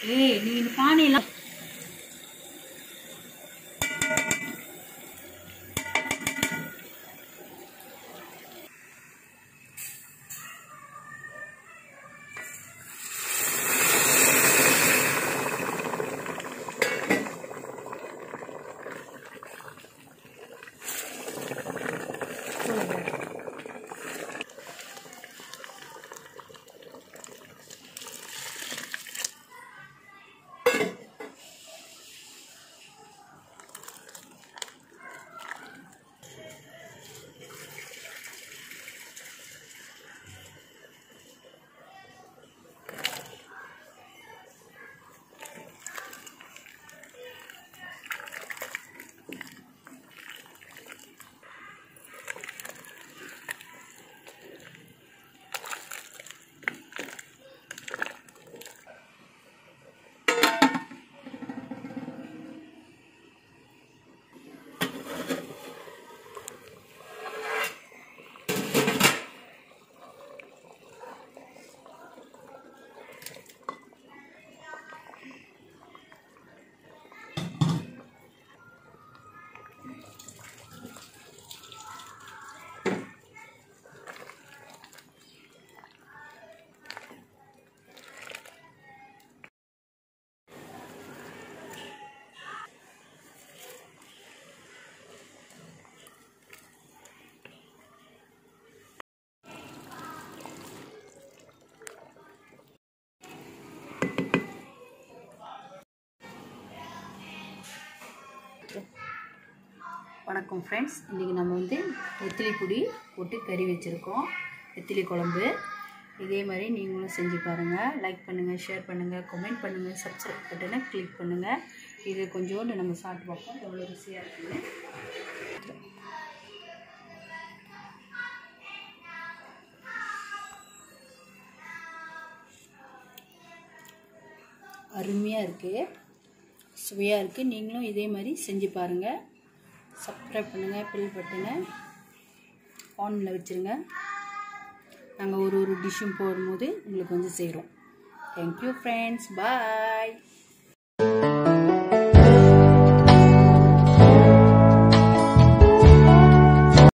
ஏய் நீ இந்த பானையெல்லாம் வணக்கம் ஃப்ரெண்ட்ஸ் இன்றைக்கி நம்ம வந்து நெத்திலி பொடி போட்டு கறி வச்சுருக்கோம் நெத்திலி குழம்பு இதே மாதிரி நீங்களும் செஞ்சு பாருங்கள் லைக் பண்ணுங்கள் ஷேர் பண்ணுங்கள் கமெண்ட் பண்ணுங்கள் சப்ஸ்கிரைப் பட்டனை கிளிக் பண்ணுங்கள் இது கொஞ்சோண்டு நம்ம சாப்பிட்டு பார்ப்போம் எவ்வளோ ருசியாக இருக்குன்னு அருமையாக இருக்குது சுவையாக இருக்குது நீங்களும் இதே மாதிரி செஞ்சு பாருங்கள் சப்ஸ்கிரைப் பண்ணுங்கள் பில் பட்டனை ஆனில் வச்சுருங்க நாங்கள் ஒரு ஒரு டிஷ்ஷும் போடும்போது உங்களுக்கு வந்து சேரும் தேங்க்யூ ஃப்ரெண்ட்ஸ் பாய்